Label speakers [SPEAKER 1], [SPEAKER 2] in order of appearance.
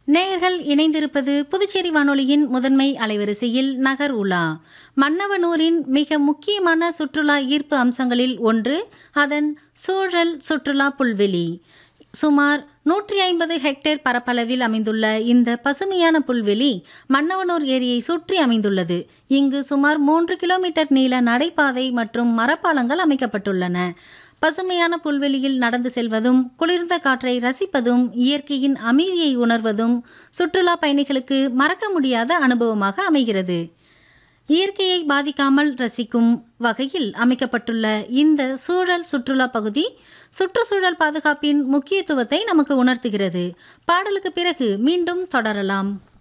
[SPEAKER 1] நேயர்கள் இணைந்திருப்பது புதுச்சேரி வானொலியின் முதன்மை அலைவரிசையில் நகர் உலா மன்னவனூரின் மிக முக்கியமான சுற்றுலா ஈர்ப்பு அம்சங்களில் ஒன்று அதன் சூழல் சுற்றுலா புல்வெளி சுமார் நூற்றி ஐம்பது ஹெக்டேர் பரப்பளவில் அமைந்துள்ள இந்த பசுமையான புல்வெளி மன்னவனூர் ஏரியை சுற்றி அமைந்துள்ளது இங்கு சுமார் மூன்று கிலோமீட்டர் நீள நடைபாதை மற்றும் மரப்பாலங்கள் அமைக்கப்பட்டுள்ளன பசுமையான புல்வெளியில் நடந்து செல்வதும் குளிர்ந்த காற்றை ரசிப்பதும் இயற்கையின் அமைதியை உணர்வதும் சுற்றுலா பயணிகளுக்கு மறக்க முடியாத அனுபவமாக அமைகிறது இயற்கையை பாதிக்காமல் ரசிக்கும் வகையில் அமைக்கப்பட்டுள்ள இந்த சூழல் சுற்றுலா பகுதி சுற்றுச்சூழல் பாதுகாப்பின் முக்கியத்துவத்தை நமக்கு உணர்த்துகிறது பாடலுக்கு பிறகு மீண்டும் தொடரலாம்